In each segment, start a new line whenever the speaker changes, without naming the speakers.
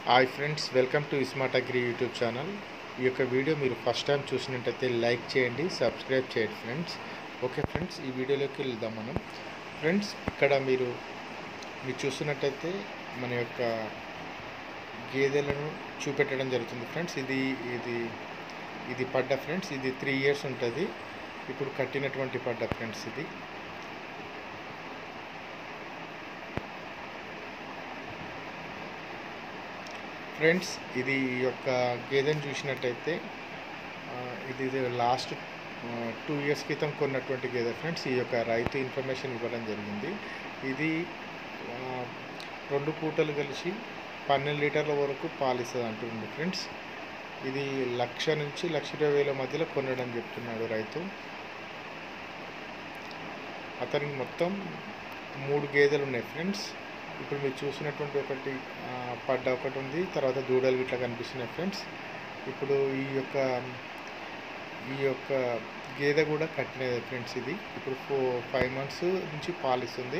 hi friends welcome to smart agri YouTube channel ఈ యొక్క video మీరు ఫస్ట్ టైం చూసినట్టయితే లైక్ చేయండి సబ్స్క్రైబ్ చేయండి ఫ్రెండ్స్ ఓకే ఫ్రెండ్స్ ఈ వీడియోలోకి వెళ్దాం మనం ఫ్రెండ్స్ ఇక్కడ మీరు మీరు చూస్తున్నట్టయితే మన యొక్క గేదెలను చూపెట్టడం జరుగుతుంది ఫ్రెండ్స్ ఇది ఇది ఇది పడ్డ ఫ్రెండ్స్ ఇది త్రీ ఇయర్స్ ఉంటుంది ఇప్పుడు కట్టినటువంటి పడ్డ ఫ్రెండ్స్ ఇది ఫ్రెండ్స్ ఇది ఈ యొక్క గేదెని చూసినట్టయితే ఆ, ఇది ఇది లాస్ట్ టూ ఇయర్స్ క్రితం కొన్నటువంటి గేదె ఫ్రెండ్స్ ఈ యొక్క రైతు ఇన్ఫర్మేషన్ ఇవ్వడం జరిగింది ఇది ఆ, రెండు పూటలు కలిసి పన్నెండు లీటర్ల వరకు పాలిస్తుంది అంటుంది ఫ్రెండ్స్ ఇది లక్ష నుంచి లక్ష ఇరవై వేల మధ్యలో కొనడం చెప్తున్నాడు రైతు అతనికి మొత్తం మూడు గేదెలు ఉన్నాయి ఫ్రెండ్స్ ఇప్పుడు మీరు చూసినటువంటి ఒకటి ఆ, పడ్డ ఒకటి ఉంది తర్వాత దూడలు ఇట్లా కనిపిస్తున్నాయి ఫ్రెండ్స్ ఇప్పుడు ఈ యొక్క ఈ యొక్క గేదె కూడా కట్టినది ఫ్రెండ్స్ ఇది ఇప్పుడు ఫో ఫైవ్ మంత్స్ నుంచి పాలిస్తుంది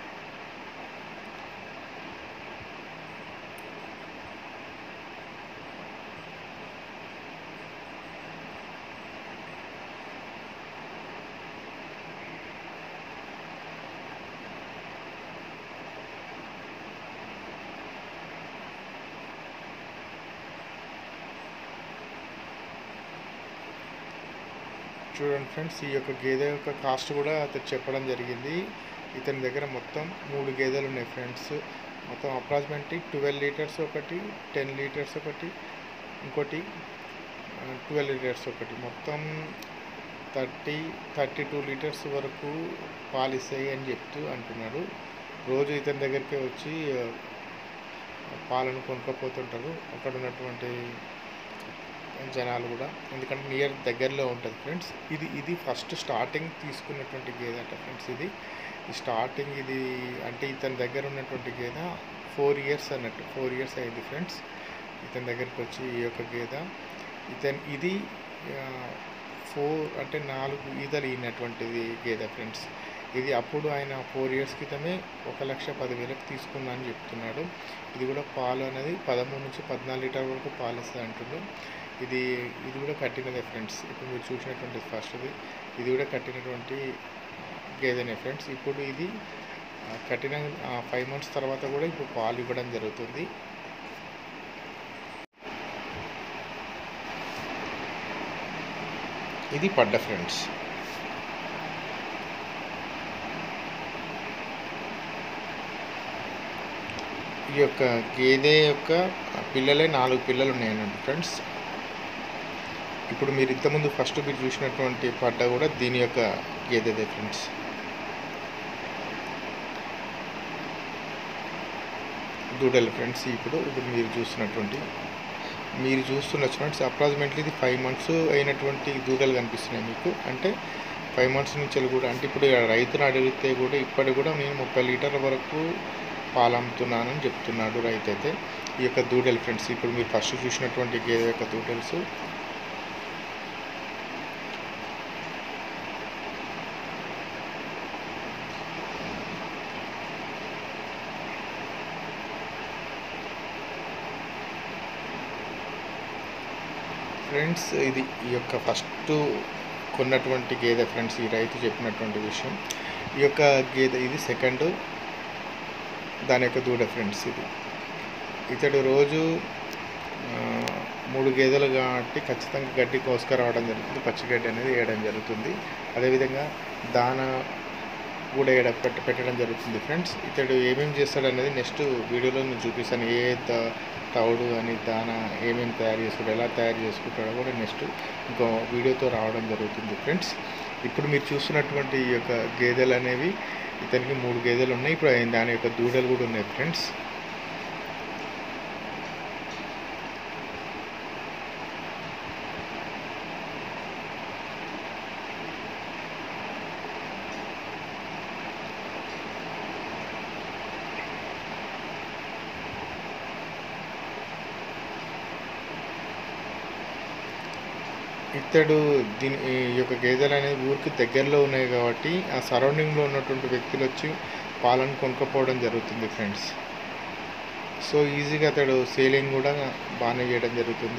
చూడండి ఫ్రెండ్స్ ఈ యొక్క గేదె యొక్క కాస్ట్ కూడా అతను చెప్పడం జరిగింది ఇతని దగ్గర మొత్తం మూడు గేదెలు ఉన్నాయి ఫ్రెండ్స్ మొత్తం అప్రాక్సిమేట్లీ ట్వెల్వ్ లీటర్స్ ఒకటి టెన్ లీటర్స్ ఒకటి ఇంకోటి ట్వెల్వ్ లీటర్స్ ఒకటి మొత్తం థర్టీ థర్టీ టూ లీటర్స్ వరకు పాలిస్తాయి అని చెప్తూ అంటున్నాడు రోజు ఇతని దగ్గరికి వచ్చి ఆ, పాలను కొనుక్కపోతుంటారు అక్కడ ఉన్నటువంటి జనాలు కూడా ఎందుకంటే నియర్ దగ్గరలో ఉంటుంది ఫ్రెండ్స్ ఇది ఇది ఫస్ట్ స్టార్టింగ్ తీసుకున్నటువంటి గేదె అంట ఫ్రెండ్స్ ఇది ఈ స్టార్టింగ్ ఇది అంటే ఇతని దగ్గర ఉన్నటువంటి గేదె ఫోర్ ఇయర్స్ అన్నట్టు ఫోర్ ఇయర్స్ అయింది ఫ్రెండ్స్ ఇతని దగ్గరికి వచ్చి ఈ యొక్క గేదె ఇతని ఇది ఫోర్ అంటే నాలుగు ఈదలు ఈనటువంటిది గేదె ఫ్రెండ్స్ ఇది అప్పుడు ఆయన ఫోర్ ఇయర్స్ క్రితమే ఒక లక్ష పదివేలకు తీసుకున్నా అని చెప్తున్నాడు ఇది కూడా పాలు అనేది పదమూడు నుంచి పద్నాలుగు లీటర్ వరకు పాలు ఇస్తుంది అంటుండు ఇది ఇది కూడా కట్టినదే ఫ్రెండ్స్ ఇప్పుడు మీరు చూసినటువంటి ఫస్ట్ది ఇది కూడా కట్టినటువంటి గేదెనే ఫ్రెండ్స్ ఇప్పుడు ఇది ఆ, కట్టిన ఫైవ్ మంత్స్ తర్వాత కూడా ఇప్పుడు పాలు ఇవ్వడం జరుగుతుంది ఇది పడ్డ ఫ్రెండ్స్ ఈ యొక్క గేదె యొక్క పిల్లలే నాలుగు పిల్లలు ఉన్నాయన్నట్టు ఫ్రెండ్స్ ఇప్పుడు మీరు ఇంతకుముందు ఫస్ట్ మీరు చూసినటువంటి పడ్డ కూడా దీని యొక్క గేదెదే ఫ్రెండ్స్ దూడలు ఫ్రెండ్స్ ఇప్పుడు ఇప్పుడు మీరు చూస్తున్నటువంటి మీరు చూస్తున్న ఫ్రెండ్స్ అప్రాక్సిమేట్లీ ఇది ఫైవ్ మంత్స్ అయినటువంటి దూడలు కనిపిస్తున్నాయి మీకు అంటే ఫైవ్ మంత్స్ నుంచి కూడా అంటే ఇప్పుడు రైతును అడిగితే కూడా ఇప్పటికి కూడా నేను ముప్పై లీటర్ల వరకు పాలు అమ్ముతున్నానని చెప్తున్నాడు రైతు అయితే ఈ యొక్క దూడలు ఫ్రెండ్స్ ఇప్పుడు మీరు ఫస్ట్ చూసినటువంటి గేదె యొక్క దూడల్స్ ఫ్రెండ్స్ ఇది ఈ యొక్క ఫస్ట్ కొన్నటువంటి గేదె ఫ్రెండ్స్ ఈ రైతు చెప్పినటువంటి విషయం ఈ యొక్క గేదె ఇది సెకండ్ దాని యొక్క దూడ ఫ్రెండ్స్ ఇది ఇతడు రోజు ఆ, మూడు గేదెలు కాబట్టి ఖచ్చితంగా గడ్డి కోసుకురావడం జరుగుతుంది పచ్చిగడ్డి అనేది వేయడం జరుగుతుంది అదేవిధంగా దాన కూడా వేయడం పెట్ట పెట్టడం జరుగుతుంది ఫ్రెండ్స్ ఇతడు ఏమేమి చేస్తాడు అనేది నెక్స్ట్ వీడియోలో నేను చూపిస్తాను ఏ త- తవుడు అని దాన ఏమేమి తయారు చేసుకుంటాడు ఎలా తయారు చేసుకుంటాడో కూడా నెక్స్ట్ ఇంకో వీడియోతో రావడం జరుగుతుంది ఫ్రెండ్స్ ఇప్పుడు మీరు చూస్తున్నటువంటి ఈ యొక్క గేదెలు అనేవి ఇతనికి మూడు గేదెలు ఉన్నాయి ఇప్పుడు ఆయన దాని యొక్క దూడలు కూడా ఉన్నాయి ఫ్రెండ్స్ ఇతడు దీని ఈ యొక్క గేదెలు అనేది ఊరికి దగ్గరలో ఉన్నాయి కాబట్టి ఆ సరౌండింగ్లో ఉన్నటువంటి వ్యక్తులు వచ్చి పాలను కొనుక్కోపోవడం జరుగుతుంది ఫ్రెండ్స్ సో ఈజీగా అతడు సేలింగ్ కూడా బాగానే చేయడం జరుగుతుంది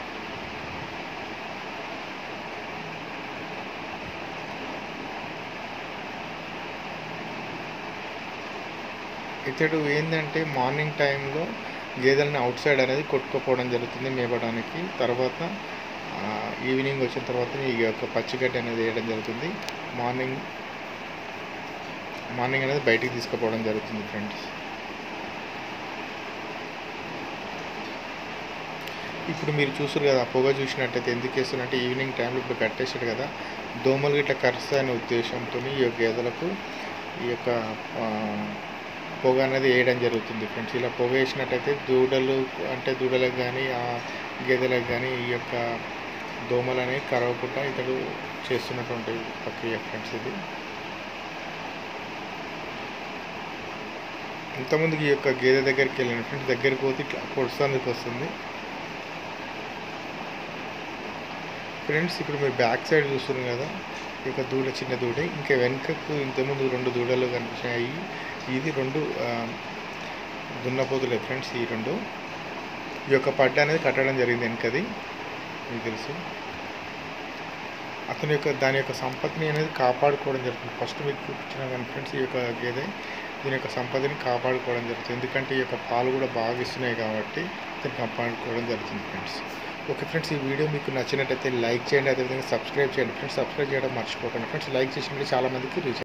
ఇతడు ఏంటంటే మార్నింగ్ టైంలో గేదెలని అవుట్ సైడ్ అనేది కొట్టుకోపోవడం జరుగుతుంది మేపడానికి తర్వాత ఆ, ఈవినింగ్ వచ్చిన తర్వాత ఈ యొక్క పచ్చిగడ్డి అనేది వేయడం జరుగుతుంది మార్నింగ్ మార్నింగ్ అనేది బయటికి తీసుకుపోవడం జరుగుతుంది ఫ్రెండ్స్ ఇప్పుడు మీరు చూసారు కదా పొగ చూసినట్టయితే ఎందుకు వేస్తున్నట్టే ఈవినింగ్ టైంలో ఇప్పుడు కట్టేసాడు కదా దోమలు గిట్ట కరుస్తాయి అనే ఉద్దేశంతో ఈ యొక్క గేదెలకు ఈ యొక్క ఆ, పొగ అనేది వేయడం జరుగుతుంది ఫ్రెండ్స్ ఇలా పొగ వేసినట్టయితే దూడలు అంటే దూడలకు కానీ ఆ గేదెలకు కానీ ఈ యొక్క దోమలు అనేవి కరవకుండా ఇతడు చేస్తున్నటువంటి ప్రక్రియ ఫ్రెండ్స్ ఇది ఇంతకుముందుకి ఈ యొక్క గేదె దగ్గరికి వెళ్ళిన ఫ్రెండ్స్ దగ్గరికి పోతే ఇట్లా పొడుస్తానికి వస్తుంది ఫ్రెండ్స్ ఇప్పుడు మీరు బ్యాక్ సైడ్ చూస్తున్నారు కదా ఈ యొక్క దూడ చిన్న దూడ ఇంకా వెనుకకు ఇంతకుముందు రెండు దూడలు కనిపించాయి ఇది రెండు ఆ, దున్నపోతులే ఫ్రెండ్స్ ఈ రెండు ఈ యొక్క పడ్డ అనేది కట్టడం జరిగింది వెనకది మీకు తెలుసు అతని యొక్క దాని యొక్క సంపత్తిని అనేది కాపాడుకోవడం జరుగుతుంది ఫస్ట్ మీకు చూపించిన కానీ ఫ్రెండ్స్ ఈ యొక్క గేదె దీని యొక్క సంపదని కాపాడుకోవడం జరుగుతుంది ఎందుకంటే ఈ యొక్క పాలు కూడా బాగా ఇస్తున్నాయి కాబట్టి దీన్ని కాపాడుకోవడం జరుగుతుంది ఫ్రెండ్స్ ఓకే ఫ్రెండ్స్ ఈ వీడియో మీకు నచ్చినట్టయితే లైక్ చేయండి అదేవిధంగా సబ్స్క్రైబ్ చేయండి ఫ్రెండ్స్ సబ్స్క్రైబ్ చేయడం మర్చిపోకండి ఫ్రెండ్స్ లైక్ చేసినట్టు చాలా మందికి రీచ్